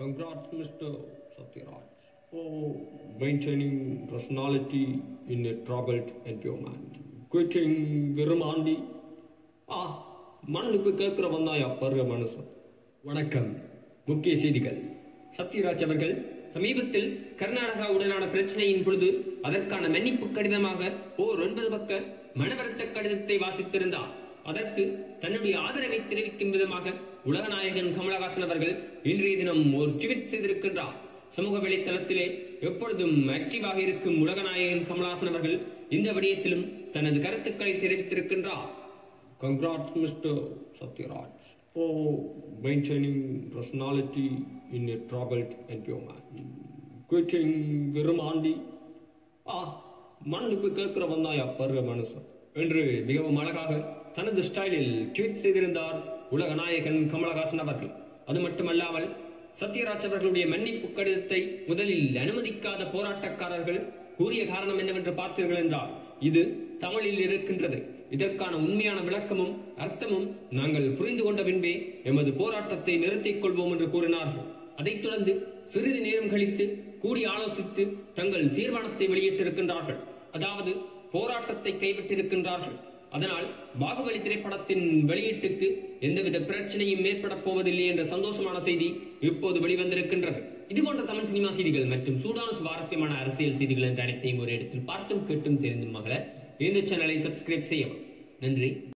Congrats, Mr. Satyaraj, for maintaining rationality in a troubled environment. Quitting Virumandi. ஆ மன்னிப்பு கேட்கிறவன் தான் பருக மனுஷன் வணக்கம் முக்கிய செய்திகள் சத்யராஜ் அவர்கள் சமீபத்தில் கர்நாடகாவுடனான பிரச்சனையின் பொழுது அதற்கான மன்னிப்பு கடிதமாக ஓர் ஒன்பது பக்க மனவருத்த கடிதத்தை வாசித்திருந்தார் அதற்கு தன்னுடைய ஆதரவை தெரிவிக்கும் விதமாக உலகநாயகன் கமலஹாசன் அவர்கள் இன்றைய தினம் ஒரு ட்வீட் செய்திருக்கின்றார் சமூக வலைத்தளத்திலே எப்பொழுதும் ஆக்டிவாக இருக்கும் உலகநாயகன் கமலஹாசன் அவர்கள் இந்த விடயத்திலும் தனது கருத்துக்களை தெரிவித்திருக்கின்றார் Congrats, Mr. Satyaraj, for maintaining rationality in a troubled environment. Quitting Virumandi. ஆ மன்னிப்பு கேட்கிறவன் தான் பருக மனுஷன் என்று மிகவும் அழகாக தனது ஸ்டைலில் ட்வீட் செய்திருந்தார் உலக நாயகன் கமலஹாசன் அவர்கள் அது மட்டுமல்லாமல் சத்யராஜ் அவர்களுடைய மன்னிப்பு கடிதத்தை முதலில் அனுமதிக்காத போராட்டக்காரர்கள் கூறிய காரணம் என்னவென்று பார்த்தீர்கள் என்றால் இது தமிழில் இருக்கின்றது இதற்கான உண்மையான விளக்கமும் அர்த்தமும் நாங்கள் புரிந்து கொண்ட பின்பே எமது போராட்டத்தை நிறுத்திக் கொள்வோம் என்று கூறினார்கள் அதைத் தொடர்ந்து சிறிது நேரம் கழித்து கூடி ஆலோசித்து தங்கள் தீர்மானத்தை வெளியிட்டிருக்கின்றார்கள் அதாவது போராட்டத்தை கைவிட்டிருக்கின்றார்கள் அதனால் பாகுபலி திரைப்படத்தின் வெளியீட்டுக்கு எந்தவித பிரச்சனையும் ஏற்பட போவதில்லை என்ற சந்தோஷமான செய்தி இப்போது வெளிவந்திருக்கின்றது இது போன்ற தமிழ் சினிமா செய்திகள் மற்றும் சூடான சுவாரஸ்யமான அரசியல் செய்திகள் என்ற அனைத்தையும் ஒரு இடத்தில் பார்த்தும் கேட்டும் தெரிந்தும் மகள இந்த சேனலை சப்ஸ்கிரைப் செய்யவும் நன்றி